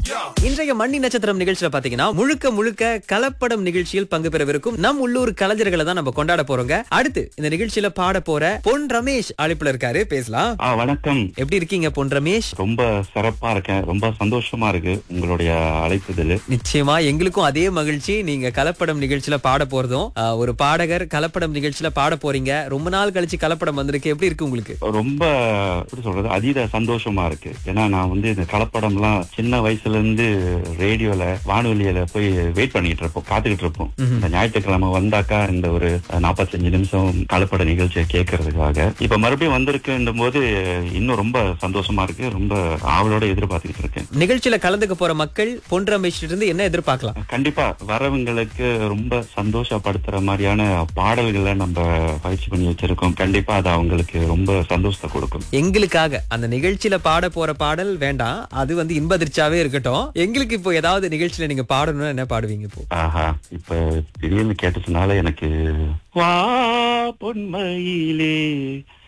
இன்றைய மண்ணி நட்சத்திரம் நிகழ்ச்சியில பாத்தீங்கன்னா முழுக்க முழுக்க கலப்படம் நிகழ்ச்சியில் பங்கு பெறவிருக்கும் நம் உள்ளூர் கலைஞர்களை தான் நம்ம கொண்டாட போறோங்க அடுத்து இந்த நிகழ்ச்சியில பாட போற பொன் ரமேஷ் அழைப்புல இருக்காரு பேசலாம் ஆ வணக்கம் எப்படி இருக்கீங்க பொன் ரமேஷ் ரொம்ப சிறப்பா இருக்கேன் ரொம்ப சந்தோஷமா இருக்கு உங்களுடைய அழைப்புதல் நிச்சயமா எங்களுக்கும் அதே மகிழ்ச்சி நீங்க கலப்படம் நிகழ்ச்சியில பாட போறதும் ஆஹ், ஒரு பாடகர் கலப்படம் நிகழ்ச்சியில பாட போறீங்க ரொம்ப நாள் கழிச்சு கலப்படம் வந்திருக்கு எப்படி இருக்கு உங்களுக்கு ரொம்ப எப்படி சொல்றது அதீத சந்தோஷமா இருக்கு ஏன்னா நான் வந்து இந்த கலப்படம்லாம் சின்ன வயசுல இருந்து ரேடியோல வானொலியில போய் வெயிட் பண்ணிட்டு இருப்போம் காத்துக்கிட்டு இருப்போம் இந்த ஞாயிற்றுக்கிழமை வந்தாக்கா இந்த ஒரு நாற்பத்தஞ்சு நிமிஷம் கலப்பட நிகழ்ச்சியை கேட்கறதுக்காக இப்ப மறுபடியும் வந்திருக்குன்னும் போது இன்னும் ரொம்ப சந்தோஷமா இருக்கு ரொம்ப ஆவலோட எதிர்பார்த்துக்கிட்டு இருக்கேன் நிகழ்ச்சியில கலந்துக்க போற மக்கள் பொன் ரமேஷ் இருந்து என்ன எதிர்பார்க்கலாம் கண்டிப்பா வரவங்களுக்கு ரொம்ப சந்தோஷப்படுத்துற மாதிரியான பாடல்களை நம்ம பயிற்சி பண்ணி வச்சிருக்கோம் கண்டிப்பா அது அவங்களுக்கு ரொம்ப சந்தோஷத்தை கொடுக்கும் எங்களுக்காக அந்த நிகழ்ச்சியில பாட போற பாடல் வேண்டாம் அது வந்து இன்பதிர்ச்சியாவே இருக்கட்டும் எங்களுக்கு இப்போ ஏதாவது நிகழ்ச்சியில நீங்க பாடணும்னா என்ன பாடுவீங்க இப்போ ஆஹா இப்ப திடீர்னு கேட்டதுனால எனக்கு வா பொன்மையிலே